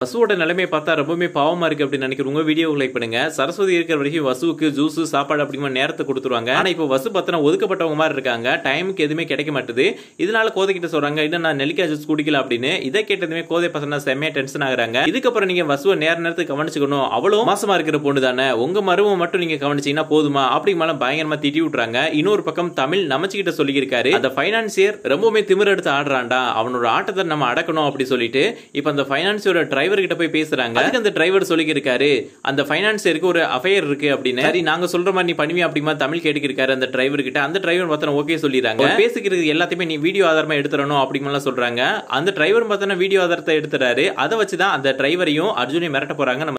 வசுவோட நிலைமையை பார்த்தா ரொம்பவே பாவமா இருக்கு அப்படின்னு நினைக்கிற உங்க வீடியோ லைக் பண்ணுங்க சரஸ்வதி இருக்கிற வரைக்கும் வசுவுக்கு ஜூஸ் சாப்பாடு அப்படிங்கிற நேரத்தை கொடுத்துருவாங்க ஆனா இப்போ வசு பார்த்தா ஒதுக்கப்பட்டவங்க மாதிரி இருக்காங்க டைமுக்கு எதுவுமே கிடைக்க மாட்டுது இதனால கோதை கிட்ட சொல்றாங்க இன்னும் நான் நெல்லிக்காய் ஜூஸ் குடிக்கல அப்படின்னு இதை கேட்டதுமே கோதை பசங்க செம்மையா டென்ஷன் ஆகுறாங்க இதுக்கப்புறம் நீங்க வசுவை நேர நேரத்துக்கு கவனிச்சுக்கணும் அவ்வளவு மாசமா இருக்கிற பொண்ணு தானே உங்க மருவம் மட்டும் நீங்க கவனிச்சீங்கன்னா போதுமா அப்படிங்கலாம் பயங்கரமா திட்டி விட்டுறாங்க இன்னொரு பக்கம் தமிழ் நமச்சிக்கிட்ட சொல்லியிருக்காரு அந்த பைனான்சியர் ரொம்பவுமே திமிர் எடுத்து ஆடுறான்டா அவனோட ஆட்டத்தை நம்ம அடக்கணும் அப்படி சொல்லிட்டு இப்ப அந்த பைனான்சியரோட டிரைவர் கிட்ட போய் பேசுறாங்க அதுக்கு அந்த டிரைவர் சொல்லியிருக்காரு அந்த பைனான்சியருக்கு ஒரு அஃபையர் இருக்கு அப்படின்னு சரி நாங்க சொல்ற மாதிரி நீ பண்ணுவியா அப்படிமா தமிழ் கேட்டுக்கிருக்காரு அந்த டிரைவர் கிட்ட அந்த டிரைவர் பார்த்தா ஓகே சொல்லிடுறாங்க அவர் பேசிக்கிறது எல்லாத்தையுமே நீ வீடியோ ஆதாரமா எடுத்துறணும் அப்படிங்கலாம் சொல்றாங்க அந்த டிரைவர் பார்த்தா வீடியோ ஆதாரத்தை எடுத்துறாரு அதை வச்சுதான் அந்த டிரைவரையும் அர்ஜுனையும் மிரட்ட போறாங்க நம்ம